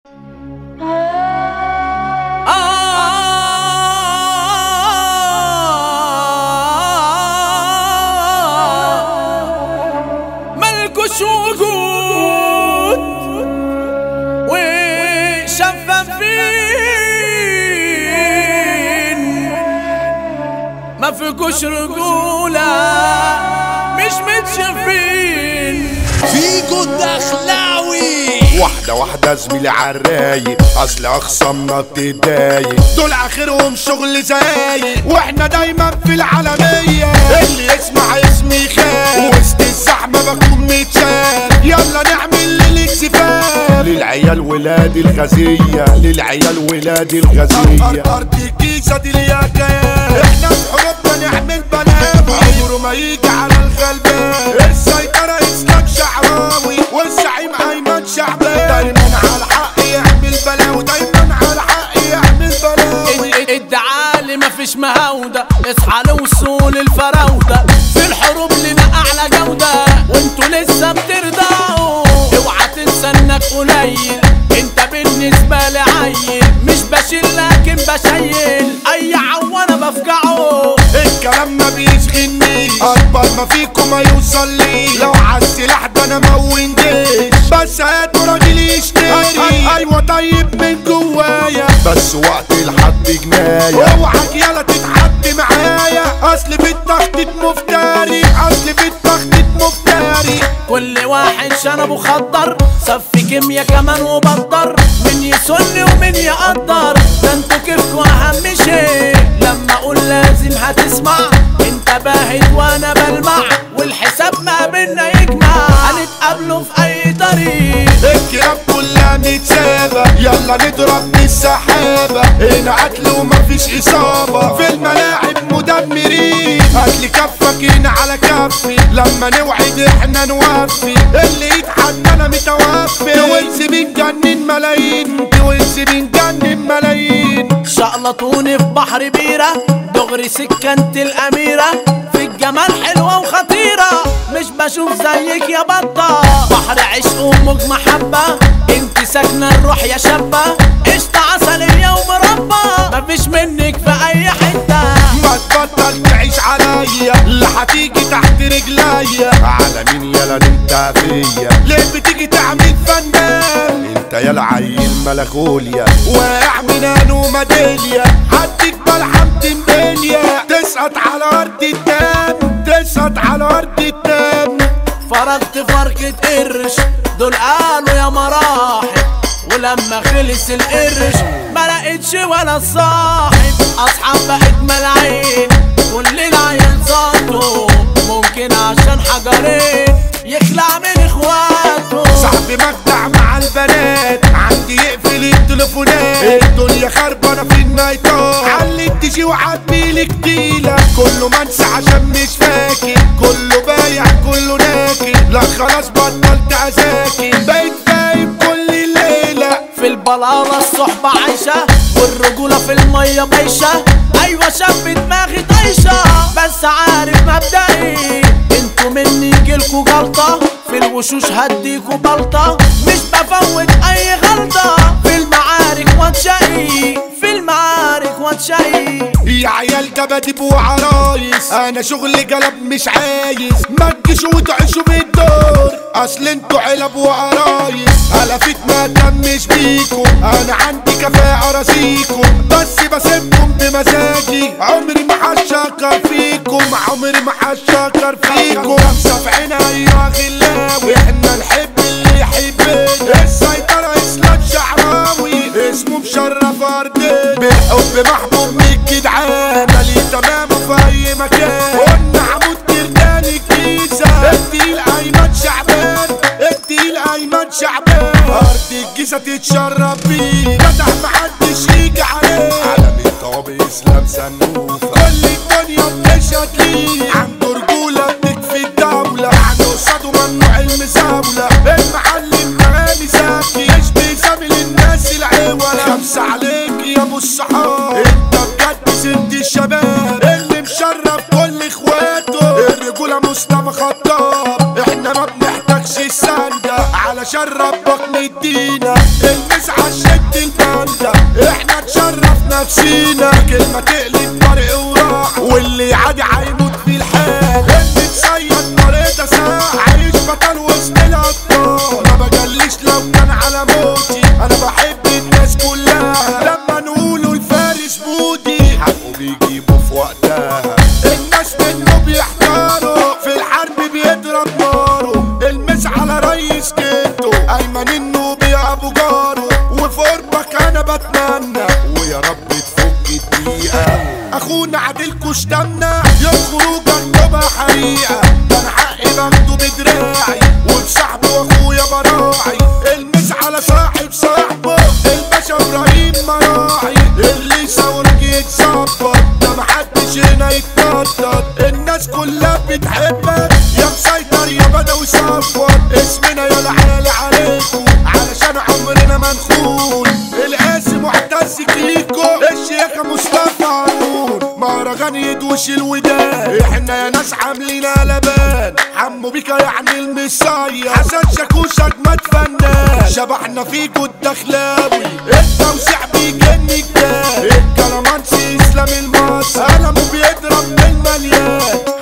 ملكوش وجود وشفافين ما فيكوش رجولة مش متشافين فيجو الدخلاوي واحدة واحدة زميلي عالرايق اصل اخصامنا بتضايق دول اخرهم شغل زايق واحنا دايما في العالمية اللي يسمع اسمي خان وسط الزحمة بكون متشال يلا نعمل للاكسفال للعيال ولاد الغزية للعيال ولاد الغزية ارض الجيزة دي الياكال احنا في حروبنا نعمل بلاوي عمره ما يجي على الغلبان السيطرة اسلام شعراوي والزعيم ايمن شعبان دايما على الحق يعمل بلاوي دايما على الحق يعمل بلاوي ادعاء لي مفيش مهاودة اصحى لوصول الفراودة في الحروب لنا اعلى جودة وانتوا لسه بترضعوا اوعى تنسى انك قليل انت بالنسبة لي عيل مش بشيل لكن بشيل اي عوانة بفجعه الكلام ما بيشغلني اكبر ما فيكم ما يوصل لي لو عالسلاح ده انا مون جيش بس هاتوا راجل يشتري ايوه طيب من جوايا بس وقت الحد جناية اوعك يلا تتحد معايا اصل في التخطيط مفتري اصل في التخطيط مفتري كل واحد شنبه خضر صفي كيميا كمان وبطر من يسن ومن يقدر ده انتوا كيفكوا اهم شيء لما اقول لازم هتسمع انت باهت وانا بلمع والحساب ما بينا يجمع هنتقابلوا في اي طريق الكلاب كلها متسابة يلا نضرب بالسحابة هنا قتل ومفيش إصابة في الملاعب مدمرين قتل كفك هنا على كفي لما نوعد احنا نوفي اللي يتحدى انا متوفي توينز بنجنن ملايين توينز بنجنن ملايين شقلطوني في بحر بيرة دغري سكنت الأميرة في الجمال حلوة وخطيرة مش بشوف زيك يا بطة بحر عشق وموج محبة انت ساكنة الروح يا شابة قشطة عسلية ومربى مفيش منك في أي حتة ما تبطل تعيش عليا اللي هتيجي تحت رجليا على مين يلا انت فيا ليه بتيجي تعمل فنان انت يا عيل ملكوليا واقع من انو ميداليا هديك بلحم تنبليا تسقط على ارض الدم تسقط على ارض الدم فرقت فرقة قرش دول قالوا يا مراحل ولما خلص القرش ما لقيتش ولا صاحب اصحاب بقت ملاعين كل العيال صوته ممكن عشان حجرين يخلع من اخواته صاحبي مجدع مع البنات عندي يقفل التليفونات الدنيا خربانه في النايتات علي تجي وعدميلك تقيلة كله منسى عشان مش فاكر كله بايع كله ناكر لا خلاص بطلت عزاكي بقيت دايب كل الليلة في البلالة الصحبة عايشة والرجولة في المية بايشة أيوة شاب دماغي طايشة بس عارف مبدئي انتوا مني يجيلكوا جلطة في الوشوش هديكوا بلطة مش بفوت أي غلطة في المعارك واتشقي في المعارك واتشقي يا عيال جباديب وعرايس انا شغلي جلب مش عايز ما تجيش وتعيشوا بالدور اصل انتوا علب وعرايس هلفت ما تمش بيكم انا عندي كفاءة راسيكم بس بسيبكم بمزاجي عمري ما هشكر فيكم عمري ما هشكر فيكم سبعين ايوه غلاوي احنا نحب اللي يحبنا السيطرة اسلام شعراوي اسمه مشرف ارضنا بالحب محبوب من الجدعان مالي تمامه في اي مكان قلنا عمود كردان الجيزة التقيل ايمن شعبان التقيل ايمن شعبان ارض الجيزة تتشرف بيه فتح محدش يجي عليه علم الطوابق اسلام سنوفة كل الدنيا بتشهد ليه عنده رجولة بتكفي الدولة يعني قصاده ممنوع المزاولة المعلم مغاني زكي يشبه زميل الناس العوالة خمسة عليك يا ابو الصحاب انت بجد سند الشباب اللي مشرف كل اخواته الرجولة مصطفى خطاب احنا ما بنحتاجش السندة علشان ربك مدينا المسعى نفسينا كلمة تقلب طريق وراح واللي عادي هيموت في الحال اللي تصيد طريقة ساعة عايش بطل وسط الأبطال ما بجليش لو كان على موتي أنا بحب الناس كلها لما نقولوا الفارس بودي حقه بيجيبه في وقتها الناس منه بيحتاروا في الحرب بيضرب ناره المس على ريس كيتو ايمن النوبي ابو جاره وفي قربك انا بتمنى ويا رب تفك الدقيقه اخونا عادل كشتمنا يوم خروجك تبقى حقيقه ده انا حقي باخده بدراعي وبصاحبي واخويا براعي المس على صاحب صاحبه الباشا ابراهيم مراعي اللي يصورك يتظبط ده محدش هنا يتنطط الناس كلها بتحبك يا مسيطر يا بدوي صفوت اسمنا يا العالي عليكم علشان عمرنا ما نخون القاسم معتز كيكو الشيخ مصطفى هارون مهرجان يدوش الودان احنا يا ناس عاملين قلبان حمو بيكا يعني المصايا حسن شاكوش اجمد فنان شبحنا فيكو الدخلاوي التوسيع بيجن الجان الكلامانسي اسلام المصري قلمه بيضرب من المليان